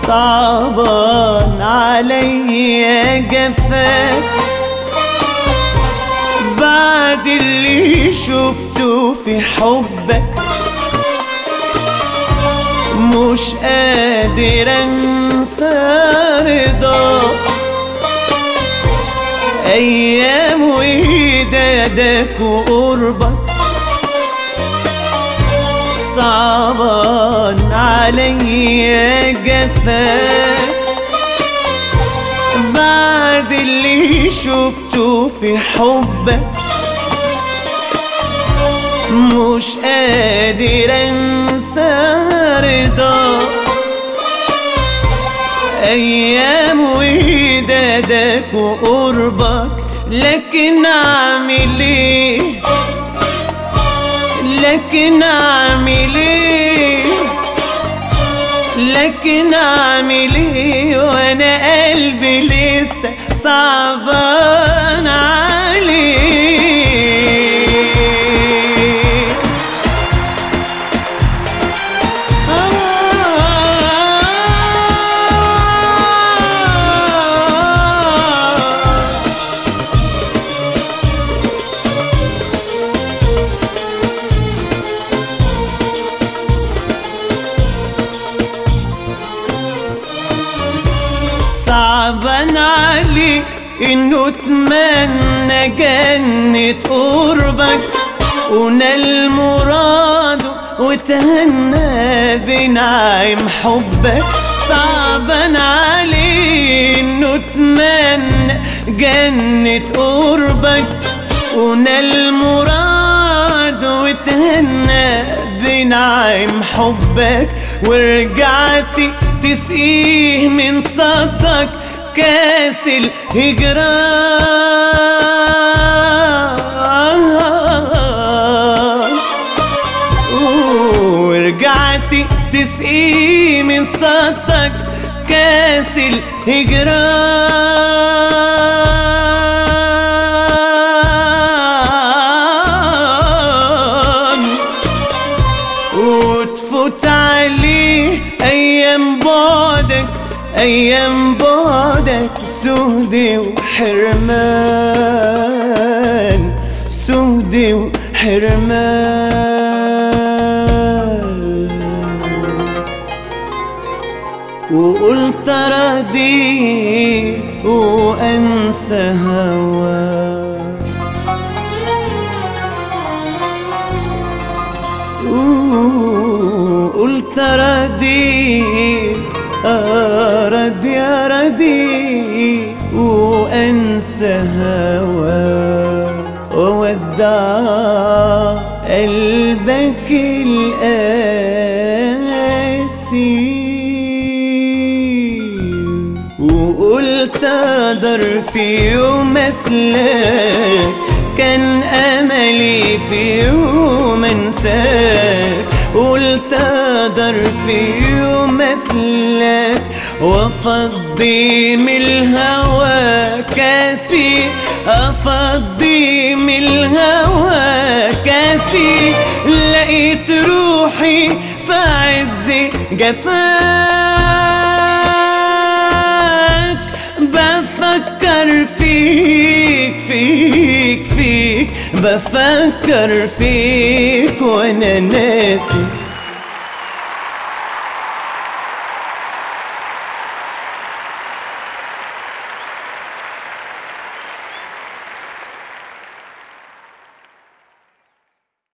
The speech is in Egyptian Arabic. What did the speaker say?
صعبان عليا جفاك بعد اللي شفته في حبك مش قادر انسى رضاك ايام ودادك وقربك صعبان عليا جفاك بعد اللي شفته في حبك مش قادر انسى رضاك ايام ودادك وقربك لكن اعمل ايه لكن اعمل ايه لكن اعمل ايه وانا قلبي لسه صعبان عليه آه صعبان علي انه اتمنى جنة قربك ونال مراده وتهنى بنعيم حبك صعبان علي انه اتمنى جنة قربك ونال مراده وتهنى بنعيم حبك ورجعتي تسقيه من صدك كاس الهجران ورجعتي تسقيه من صدك كاس الهجران وتفوت عليه ايام بعدك ايام بعدك سهد وحرمان سهد وحرمان وقلت راضي وانسى هواك قلت ردي أرد يا ردي وأنسى هوا وودع قلبك القاسي وقلت اقدر في يوم اسلك كان املي في يوم انساك قلت اقدر في يوم اسلك وافضي من الهوى كاسي افضي من الهوى كاسي لقيت روحي في عز جفاك بفكر فيك فيك فيك بفكر فيك وانا ناسي